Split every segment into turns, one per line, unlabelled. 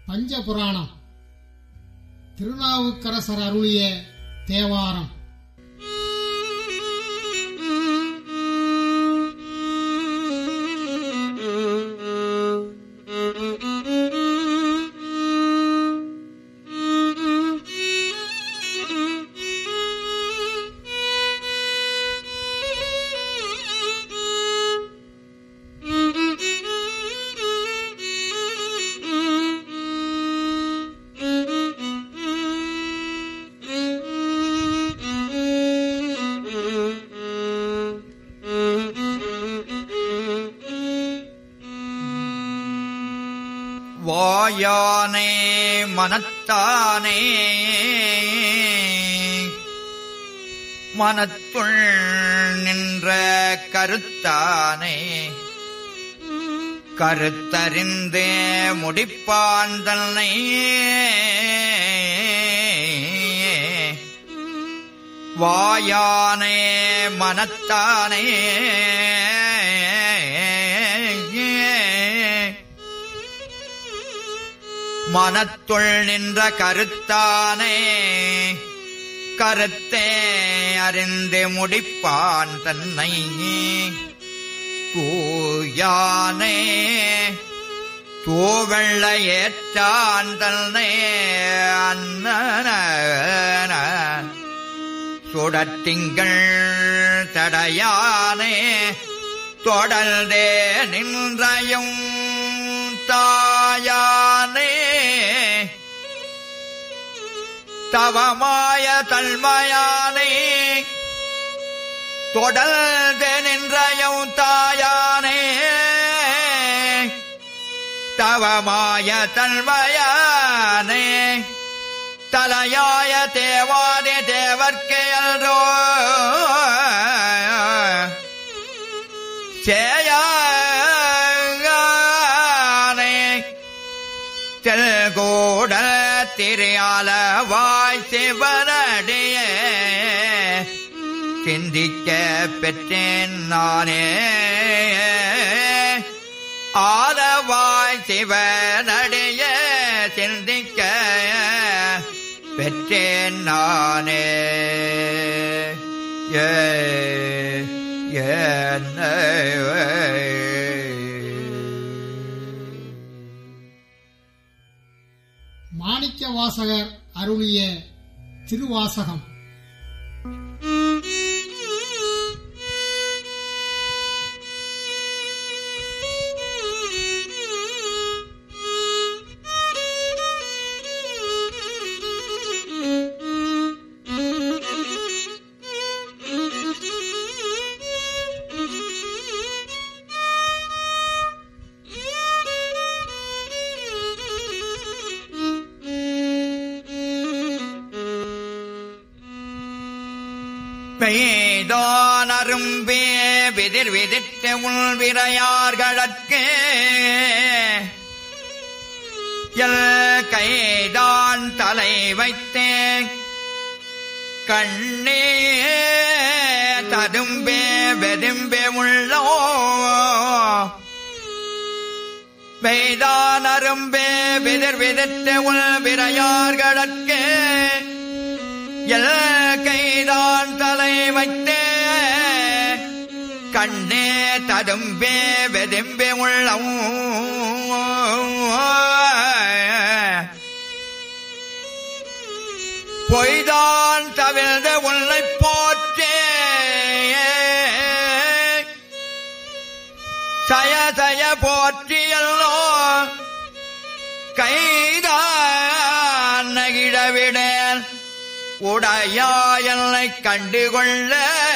பஞ்சபுராணம் திருநாவுக்கரசர் அருளிய தேவாரம்
வாயானே மனத்தானே மனத்துள் நின்ற கருத்தானே கருத்தறிந்தே முடிப்பான் தன்னை வாயானே மனத்தானே மனத்துள் நின்ற கருத்தானே கருத்தே அறிந்து முடிப்பான் தன்னை தூயானே தூவெள்ள ஏற்றான் தன்னை அண்ணன சுடத்திங்கள் தடையானே தொடர்ந்தே நின்றையும் தாயானே தவமாய தன்மயானே தொடர்ந்து நின்றையும் தாயானே தவமாய தன்மயானே தலையாய தேவாதே தேவர்க்கே அல்ரோ சேயானே தெல்கூட திரையால வாய் சிவனடிய சிந்திக்க பெற்றேன் நானே ஆலவாய் சிவனடிய சிந்திக்க பெற்றேன் நானே ஏ என்ன
மாணிக்க வாசகர் அருளிய திருவாசகம்
பெய்தான் அரும்பே விதிர் விதித்த உள் விரையார்களற்கு எல் கைதான் தலை வைத்தேன் கண்ணே ததும்பே வெதும்பே உள்ளோ பெய்தான் அரும்பே விதிர் விதித்த உள் விரையார்களற்கு எல் கைதான் தலை வைத்தே கண்ணே ததும்பே வெதும்பே உள்ளம் பொய்தான் தவிர்ந்த உன்னை போற்றே சய சய போற்றியல்லோ கைதான் நகிழவிடேன் உடையாயல்லை கண்டுகொள்ள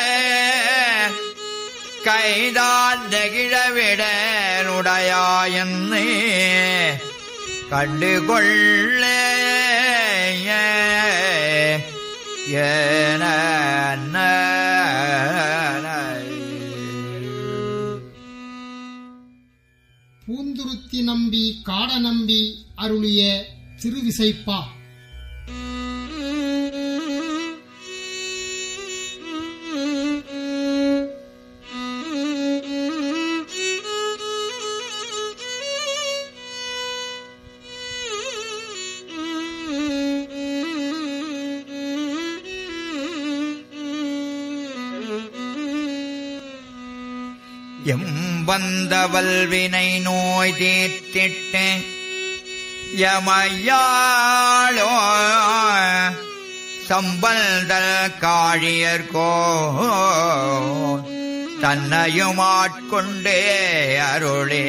கைதான் நெகிழவிடேன் உடையாயன்னை கண்டுகொள்ள ஏன
பூந்துருத்தி நம்பி காட நம்பி அருளிய திருவிசைப்பா
எம்பந்த வல்வினை நோய் தீர்த்திட்டு யமையாளோ சம்பல்தல் காழியர்கோ தன்னையும் ஆட்கொண்டே அருளே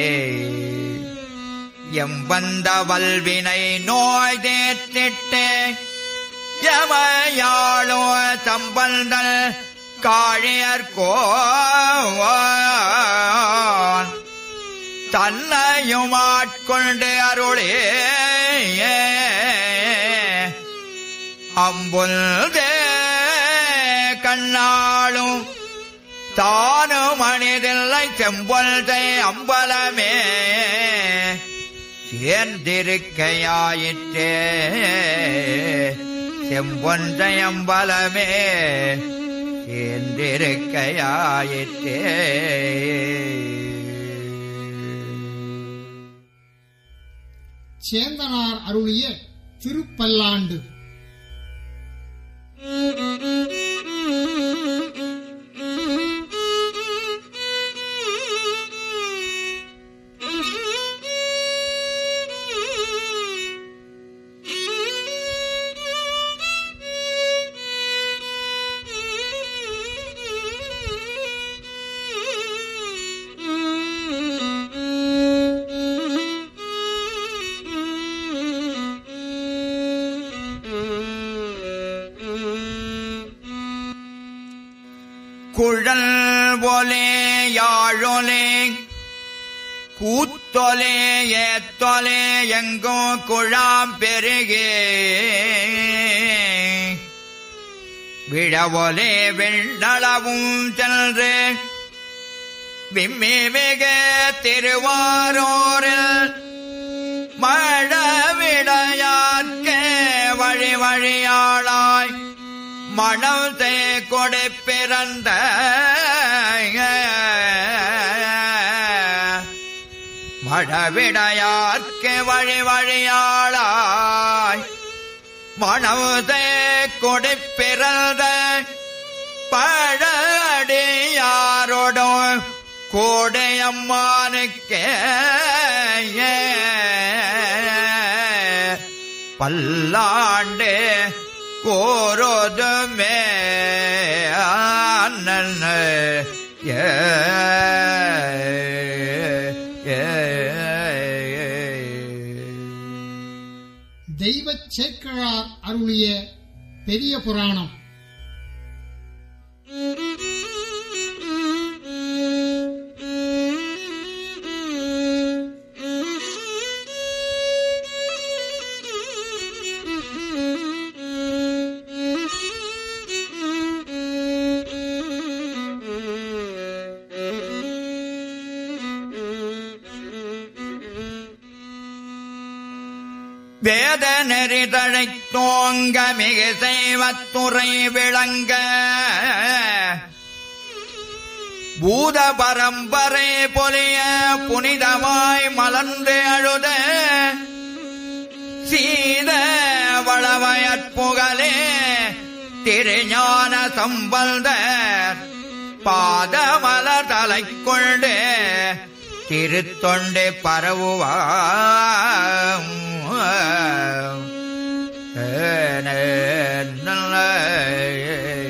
எம்பந்த வல்வினை நோய் தேத்திட்டு யமையாளோ சம்பல்தல் காழியர்கோ தன்னையும் ஆட்கொண்டு அருளே அம்புல்தே கண்ணாளும் தானும் மனிதில்லை செம்பொல்தை அம்பலமே சேர்ந்திருக்கையாயிற்றே செம்பொன்றை அம்பலமே சேர்ந்திருக்கையாயிற்றே
சேந்தனார் அருளிய திருப்பல்லாண்டு
குழல் போலே யாழொலே கூத்தொலே ஏத்தொலே எங்கோ குழாம் பெருகே விழவொலே வெள்ளளவும் சென்று விம்மி மிக திருவாரூரில் மழவிடையார்க்கே வழி வழியாளாய் மணம் தே கொடை பிறந்த மழவிடையார்க்கு வழி வழியாளாய் மணவுதே கொடை பிறந்த பழடியாரோடும் கோடையம்மானுக்கே பல்லாண்டு கோரோதுமே அண்ணன் ஏ
தெய்வச் சேக்கிழார் அருளிய பெரிய புராணம்
வேத நெறிதழை தோங்க மிகு செய்வத்துறை விளங்க பூத பரம்பரை பொலிய புனிதமாய் மலர்ந்து அழுத சீத வளவயற்புகழே திருஞான சம்பந்த பாதமலர் தலை கொண்டு திருத்தொண்டு பரவுவாம் ஏ, நே, நல்ல, ஏ,